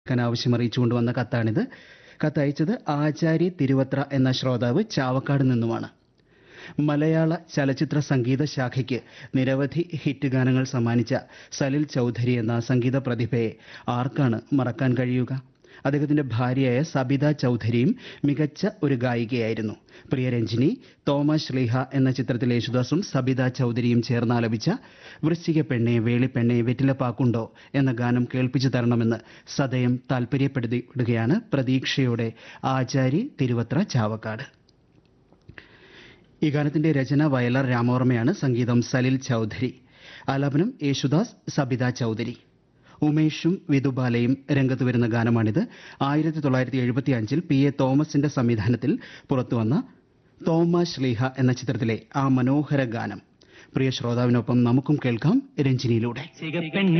ക്കാൻ ആവശ്യമറിയിച്ചുകൊണ്ട് വന്ന കത്താണിത് കത്തയച്ചത് ആചാരി തിരുവത്ര എന്ന ശ്രോതാവ് ചാവക്കാട് നിന്നുമാണ് മലയാള ചലച്ചിത്ര സംഗീത ശാഖയ്ക്ക് നിരവധി ഹിറ്റ് ഗാനങ്ങൾ സമ്മാനിച്ച സലിൽ ചൗധരി എന്ന സംഗീത പ്രതിഭയെ ആർക്കാണ് മറക്കാൻ കഴിയുക അദ്ദേഹത്തിന്റെ ഭാര്യയായ സബിത ചൗധരിയും മികച്ച ഒരു ഗായികയായിരുന്നു പ്രിയരഞ്ജിനി തോമസ് ശ്ലീഹ എന്ന ചിത്രത്തിൽ യേശുദാസും സബിത ചൗധരിയും ചേർന്ന് ആലപിച്ച വൃശ്ചിക പെണ്ണെ വേളിപ്പെണ്ണെ വെറ്റിലപ്പാക്കുണ്ടോ എന്ന ഗാനം കേൾപ്പിച്ചു തരണമെന്ന് സദയം താൽപര്യപ്പെടുകയാണ് പ്രതീക്ഷയോടെ ആചാരി തിരുവത്ര ചാവക്കാട് ഈ ഗാനത്തിന്റെ രചന വയലാർ രാമവർമ്മയാണ് സംഗീതം സലിൽ ചൗധരി ആലാപനം യേശുദാസ് സബിത ചൗധരി ഉമേഷും വിധുബാലയും രംഗത്ത് വരുന്ന ഗാനമാണിത് ആയിരത്തി തൊള്ളായിരത്തി എഴുപത്തി അഞ്ചിൽ പി എ തോമസിന്റെ സംവിധാനത്തിൽ പുറത്തുവന്ന തോമ ശ്ലീഹ എന്ന ചിത്രത്തിലെ ആ മനോഹര ഗാനം പ്രിയ ശ്രോതാവിനൊപ്പം നമുക്കും കേൾക്കാം രഞ്ജിനിയിലൂടെ ചികപ്പെണ്ണെ